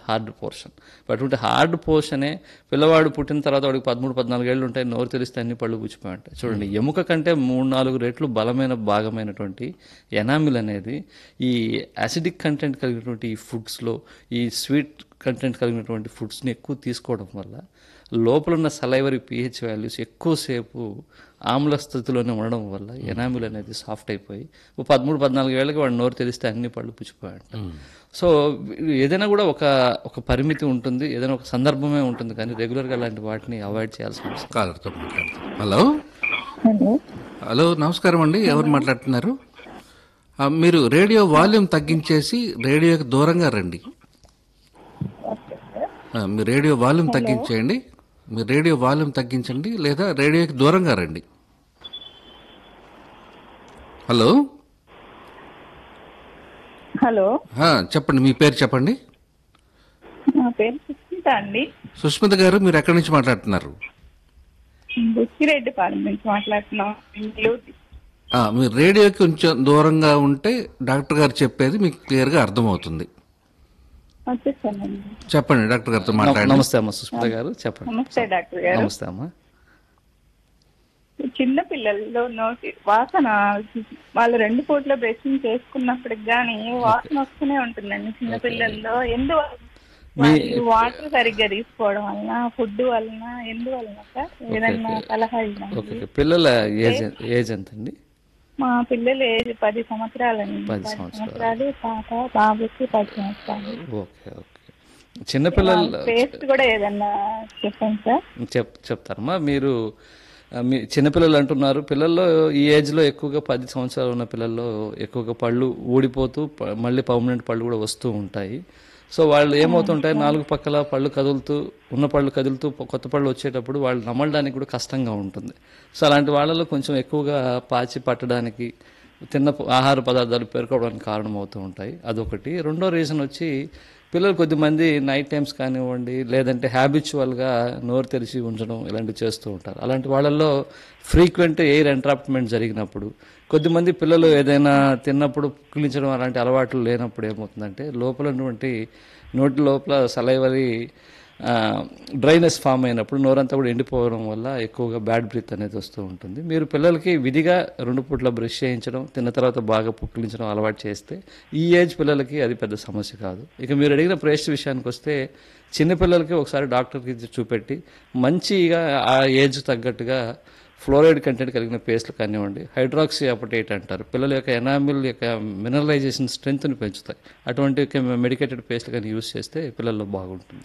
Hard portion అటువంటి hard పోర్షనే పిల్లవాడు పుట్టిన తర్వాత వాడికి పదమూడు పద్నాలుగు ఏళ్ళు ఉంటాయి నోరు తెరిస్తే అన్ని పళ్ళు పుచ్చిపోయి ఉంటాయి చూడండి ఎముక కంటే మూడు నాలుగు రెట్లు బలమైన భాగమైనటువంటి ఎనామిల్ అనేది ఈ యాసిడిక్ కంటెంట్ కలిగినటువంటి ఈ ఫుడ్స్లో ఈ స్వీట్ కంటెంట్ కలిగినటువంటి ఫుడ్స్ని ఎక్కువ తీసుకోవడం వల్ల లోపల ఉన్న సలైవరీ పిహెచ్ వాల్యూస్ ఎక్కువసేపు ఆమ్ల స్థితిలోనే ఉండడం వల్ల ఎనామిల్ అనేది సాఫ్ట్ అయిపోయి ఓ పదమూడు పద్నాలుగు ఏళ్ళకి వాడు నోరు తెరిస్తే అన్ని పళ్ళు పుచ్చిపోయాడు సో ఏదైనా కూడా ఒక ఒక పరిమితి ఉంటుంది ఏదైనా ఒక సందర్భమే ఉంటుంది కానీ రెగ్యులర్గా అలాంటి వాటిని అవాయిడ్ చేయాల్సిన అవసరం కాలర్తో మాట్లాడతాం హలో హలో హలో నమస్కారం అండి ఎవరు మాట్లాడుతున్నారు ఆ, మీరు రేడియో వాల్యూమ్ తగ్గించేసి రేడియోకి దూరంగా రండి ఆ, మీ రేడియో వాల్యూమ్ తగ్గించేయండి మీ రేడియో వాల్యూమ్ తగ్గించండి లేదా రేడియోకి దూరంగా రండి హలో హలో ఆ, చెప్పండి మీ పేరు చెప్పండి నా పేరు సుస్మిత అండి సుష్మిత గారు మీరు ఎక్కడి నుంచి మాట్లాడుతున్నారు బుచ్చిరెడ్డిపాలెం నుంచి మాట్లాడుతున్నాం ఇల్లు ఆ, మీరు రేడియోకి కొంచెం దూరంగా ఉంటే డాక్టర్ గారు చెప్పేది మీకు క్లియర్గా అర్థమవుతుంది వచ్చేసానండి చెప్పండి డాక్టర్ గారితో మాట్లాడండి నమస్తే అమ్మ సుస్మిత గారు చెప్పండి నమస్తే డాక్టర్ గారు నమస్తే అమ్మ చిన్న పిల్లల్లో నోటి వాసన వాళ్ళు రెండు పూట్ల బ్రషింగ్ చేసుకున్నప్పటికి గానీ వాసన వస్తూనే ఉంటుందండి చిన్న పిల్లల్లో ఎందువల్ల వాటర్ సరిగ్గా తీసుకోవడం వలన ఫుడ్ వలన ఎందువలన సార్ ఏదన్నా సలహా ఇవ్వండి ఓకే ఓకే. పిల్లల ఏజ్ ఏజ్ ఎంత అండి మా పిల్లలు ఏజ్ పది సంవత్సరాలండి పది పది సంవత్సరాలు. సంవత్సరాలు పాప బాబుకి పది సంవత్సరాలు ఓకే ఓకే చిన్నపిల్లల పేస్ట్ కూడా ఏదన్నా చెప్పండి సార్ చెప్ చెప్తారమ్మా మీరు ఆ, మీ చిన్నపిల్లలు అంటున్నారు పిల్లల్లో ఈ ఏజ్లో ఎక్కువగా పది సంవత్సరాలు ఉన్న పిల్లల్లో ఎక్కువగా పళ్ళు ఊడిపోతూ ప- మళ్ళీ పర్మనెంట్ పళ్ళు కూడా వస్తూ ఉంటాయి సో వాళ్ళు ఏమవుతుంటాయి నాలుగు పక్కల పళ్ళు కదులుతూ ఉన్న పళ్ళు కదులుతూ ప- కొత్త పళ్ళు వచ్చేటప్పుడు వాళ్ళు నమలడానికి కూడా కష్టంగా ఉంటుంది సో అలాంటి వాళ్ళలో కొంచెం ఎక్కువగా పాచి పట్టడానికి తిన్న ప- ఆహార పదార్థాలు పేర్కోవడానికి కారణం అవుతూ ఉంటాయి అదొకటి రెండో రీజన్ వచ్చి పిల్లలు కొద్దిమంది నైట్ టైమ్స్ కానివ్వండి లేదంటే హ్యాబిచువల్గా నోరు తెరిచి ఉంచడం ఇలాంటివి చేస్తూ ఉంటారు అలాంటి వాళ్ళల్లో ఫ్రీక్వెంట్ ఎయిర్ ఎంట్రాప్మెంట్ జరిగినప్పుడు కొద్దిమంది పిల్లలు ఏదైనా తిన్నప్పుడు పుక్కిలించడం అలాంటి అలవాట్లు లేనప్పుడు ఏమవుతుందంటే లోపల ఉన్నటువంటి నోటి లోపల సలైవరీ డ్రైనెస్ ఫామ్ అయినప్పుడు నోరంతా కూడా ఎండిపోవడం వల్ల ఎక్కువగా బ్యాడ్ బ్రీత్ అనేది వస్తూ ఉంటుంది మీరు పిల్లలకి విధిగా రెండు పూట్ల బ్రష్ చేయించడం తిన్న తర్వాత బాగా పుక్కిలించడం అలవాటు చేస్తే ఈ ఏజ్ పిల్లలకి అది పెద్ద సమస్య కాదు ఇక మీరు అడిగిన ప్రేస్ట్ విషయానికి వస్తే చిన్నపిల్లలకి ఒకసారి డాక్టర్కి చూపెట్టి మంచిగా ఆ ఏజ్ తగ్గట్టుగా ఫ్లోరైడ్ కంటెంట్ కలిగిన పేస్ట్లు కానివ్వండి హైడ్రాక్సీ అపటైట్ అంటారు పిల్లల యొక్క ఎనామిల్ యొక్క మినరలైజేషన్ స్ట్రెంగ్త్ని పెంచుతాయి అటువంటి మెడికేటెడ్ పేస్ట్లు కానీ యూస్ చేస్తే పిల్లల్లో బాగుంటుంది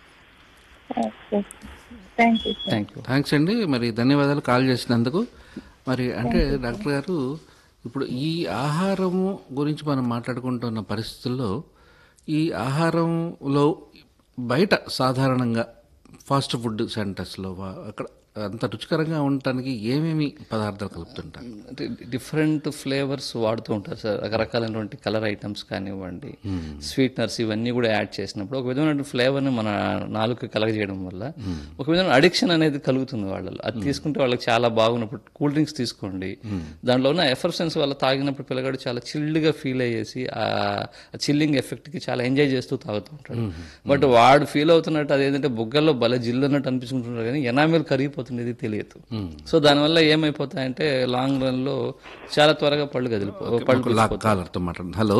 thank you thank you thanks అండి మరి ధన్యవాదాలు కాల్ చేసినందుకు మరి అంటే డాక్టర్ గారు ఇప్పుడు ఈ ఆహారము గురించి మనం మాట్లాడుకుంటున్న పరిస్థితుల్లో ఈ ఆహారంలో బయట సాధారణంగా ఫాస్ట్ ఫుడ్ సెంటర్స్లో వా- అక్కడ అంత రుచికరంగా ఉండటానికి ఏమేమి పదార్థాలు కలుపుతుంటారు అంటే డిఫరెంట్ ఫ్లేవర్స్ వాడుతూ ఉంటారు సార్ రకరకాలైనటువంటి కలర్ ఐటమ్స్ కానివ్వండి స్వీట్నర్స్ ఇవన్నీ కూడా యాడ్ చేసినప్పుడు ఒక విధమైన ఫ్లేవర్ని మన నాలుగు కలగజేయడం వల్ల ఒక విధమైన అడిక్షన్ అనేది కలుగుతుంది వాళ్ళలో అది తీసుకుంటే వాళ్ళకి చాలా బాగున్నప్పుడు కూల్ డ్రింక్స్ తీసుకోండి దాంట్లో ఉన్న ఎఫర్సెన్స్ వల్ల తాగినప్పుడు పిల్లగాడు చాలా చిల్డ్గా ఫీల్ అయ్యేసి ఆ చిల్లింగ్ ఎఫెక్ట్కి చాలా ఎంజాయ్ చేస్తూ తాగుతూ ఉంటాడు బట్ వాడు ఫీల్ అవుతున్నట్టు అదేంటంటే బుగ్గల్లో భలే జిల్లు అన్నట్టు అనిపించుకుంటున్నారు కానీ ఎనామిల్ కరిగిపోతుంది ఇది తెలియదు సో దానివల్ల ఏమైపోతాయంటే లాంగ్ రన్ లో చాలా త్వరగా పళ్ళు కదిలిపో పళ్ళు లా కాలర్తో మాట్లాడండి హలో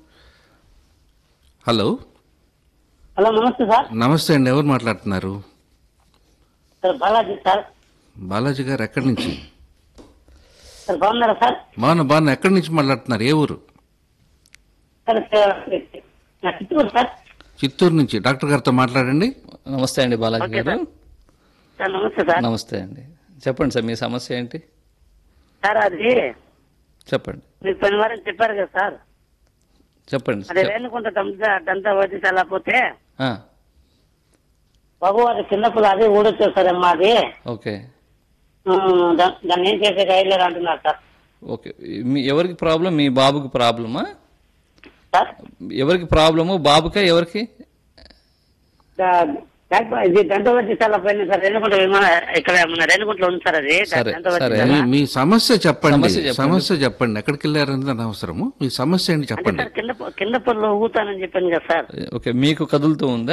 హలో హలో నమస్తే సార్ నమస్తే అండి ఎవరు మాట్లాడుతున్నారు సార్ బాలాజీ సార్ బాలాజీ గారు ఎక్కడి నుంచి సార్ బాగున్నారా సార్ బాగున్నా బాగున్నా ఎక్కడి నుంచి మాట్లాడుతున్నారు ఏ ఊరు సార్ సార్, నా చిత్తూరు సార్ చిత్తూరు నుంచి డాక్టర్ గారితో మాట్లాడండి నమస్తే అండి బాలాజీ గారు సార్ నమస్తే సార్ నమస్తే అండి చెప్పండి సార్ మీ సమస్య ఏంటి సార్ అది చెప్పండి మీరు పని వారం చెప్పారు కదా సార్ చెప్పండి అది రేణుకుంట దంతా దంతా వచ్చి పోతే ఆ, బాబు అది చిన్నప్పుడు అదే ఊడొచ్చేస్తారమ్మా అది ఓకే ఉమ్, దా- దాన్ని ఏం చేసే కాయలేరు అంటున్నారు సార్ ఓకే మీ ఎవరికి ప్రాబ్లం మీ బాబుకి ప్రాబ్లమా సార్ ఎవరికి ప్రాబ్లము బాబుకా ఎవరికి దా- డాక్టర్ ఇది దంత వచ్చి పోయింది సార్ రేణుకుంట విమాన ఇక్కడ మన రేణుకుంటలో ఉంది సార్ అది సరే, దంత వచ్చి సరే. మీ మీ సమస్య చెప్పండి సమస్య చెప్పండి. సమస్య చెప్పండి ఎక్కడికి వెళ్ళారనేది అనవసరము మీ సమస్య ఏంటి చెప్పండి సార్ కింద ప- కింద పళ్ళు ఊతానని చెప్పాను కదా సార్ ఓకే మీకు కదులుతూ ఉందా